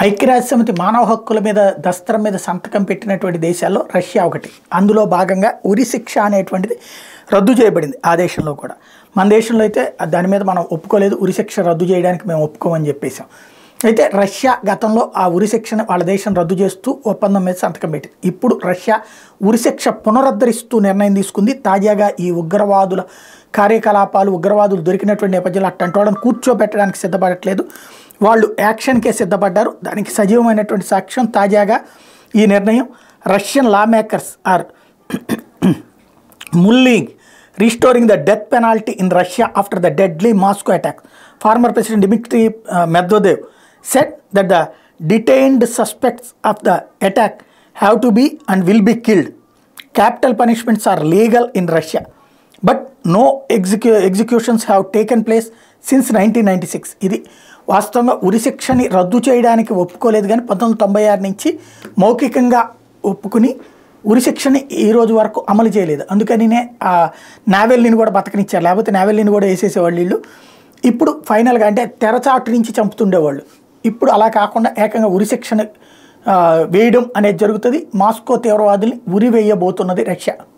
ఐక్యరాజ్య సమితి మానవ హక్కుల మీద దస్త్రం మీద సంతకం పెట్టినటువంటి దేశాల్లో రష్యా ఒకటి అందులో భాగంగా ఉరి శిక్ష అనేటువంటిది రద్దు చేయబడింది ఆ దేశంలో కూడా మన దేశంలో అయితే దాని మీద మనం ఒప్పుకోలేదు ఉరి శిక్ష రద్దు చేయడానికి మేము ఒప్పుకోమని చెప్పేశాం అయితే రష్యా గతంలో ఆ ఉరి శిక్షను వాళ్ళ దేశం రద్దు చేస్తూ ఒప్పందం మీద సంతకం పెట్టింది ఇప్పుడు రష్యా ఉరి శిక్ష పునరుద్ధరిస్తూ నిర్ణయం తీసుకుంది తాజాగా ఈ ఉగ్రవాదుల కార్యకలాపాలు ఉగ్రవాదులు దొరికినటువంటి నేపథ్యంలో అట్టంటి వాళ్ళని కూర్చోబెట్టడానికి సిద్ధపడట్లేదు వాళ్ళు యాక్షన్కే సిద్ధపడ్డారు దానికి సజీవమైనటువంటి సాక్ష్యం తాజాగా ఈ నిర్ణయం Russian law makers are mulling restoring the death penalty in Russia after the deadly Moscow attack former president Dmitry Medvedev said that the detained suspects of the attack have to be and will be killed capital punishments are legal in Russia but no execu executions have taken place since nineteen ninety six ఇది వాస్తవంగా ఉరిశిక్షని రద్దు చేయడానికి ఒప్పుకోలేదు కానీ పంతొమ్మిది తొంభై ఆరు నుంచి మౌఖికంగా ఒప్పుకుని ఉరిశిక్షని ఈ రోజు వరకు అమలు చేయలేదు అందుకనినే ఆ నావెల్ని కూడా బతకనిచ్చారు లేకపోతే నావెల్ని కూడా వేసేసేవాళ్ళు వీళ్ళు ఇప్పుడు ఫైనల్గా అంటే తెరచాటు నుంచి చంపుతుండేవాళ్ళు ఇప్పుడు అలా కాకుండా ఏకంగా ఉరిశిక్షని ఆ, వేయడం అనేది జరుగుతుంది మాస్కో తీవ్రవాదుల్ని ఉరి వేయబోతున్నది రష్యా